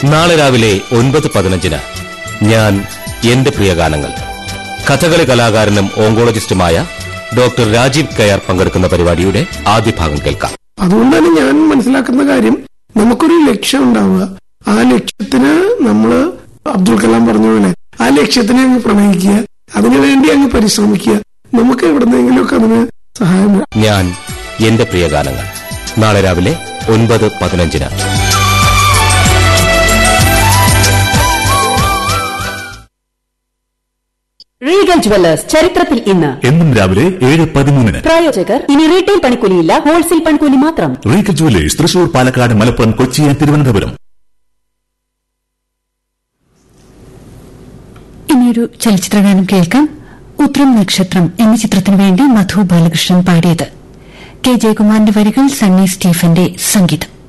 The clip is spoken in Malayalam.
നാളെ രാവിലെ ഒൻപത് പതിനഞ്ചിന് ഞാൻ എന്റെ പ്രിയ ഗാനങ്ങൾ കഥകളി കലാകാരനും ഓങ്കോളജിസ്റ്റുമായ ഡോക്ടർ രാജീവ് കയർ പങ്കെടുക്കുന്ന പരിപാടിയുടെ ആദ്യ ഭാഗം കേൾക്കാം അതുകൊണ്ടാണ് ഞാൻ മനസ്സിലാക്കുന്ന കാര്യം നമുക്കൊരു ലക്ഷ്യം ഉണ്ടാവുക ആ ലക്ഷ്യത്തിന് നമ്മൾ അബ്ദുൽ കലാം പറഞ്ഞ പോലെ ആ ലക്ഷ്യത്തിനെ അങ്ങ് പ്രണയിക്കുക അതിനുവേണ്ടി അങ്ങ് പരിശ്രമിക്കുക നമുക്ക് എവിടുന്നെങ്കിലുമൊക്കെ അതിന് സഹായം വേണം. ഞാൻ എന്റെ പ്രിയ ഗാനങ്ങൾ നാളെ രാവിലെ ഒൻപത് പതിനഞ്ചിന് റീഗൽ ജുവല്ലേഴ്സ് ചരിത്രത്തിൽ ഇന്ന് എന്നും രാവിലെ ഏഴ് പതിമൂന്നിന് പ്രായോജകർ ഇനി റീറ്റെയിൽ പണിക്കൂലിയില്ല ഹോൾസെയിൽ പണിക്കൂലി മാത്രം Regal jewellers Thrissur Palakkad Malappuram Kochi and Thiruvananthapuram ഇനിയൊരു ചലച്ചിത്രഗാനം കേൾക്കാം ഉത്രം നക്ഷത്രം എന്ന ചിത്രത്തിനു വേണ്ടി മധു ബാലകൃഷ്ണൻ പാടിയത് കെ ജയകുമാറിന്റെ വരികൾ സണ്ണി സ്റ്റീഫന്റെ സംഗീതം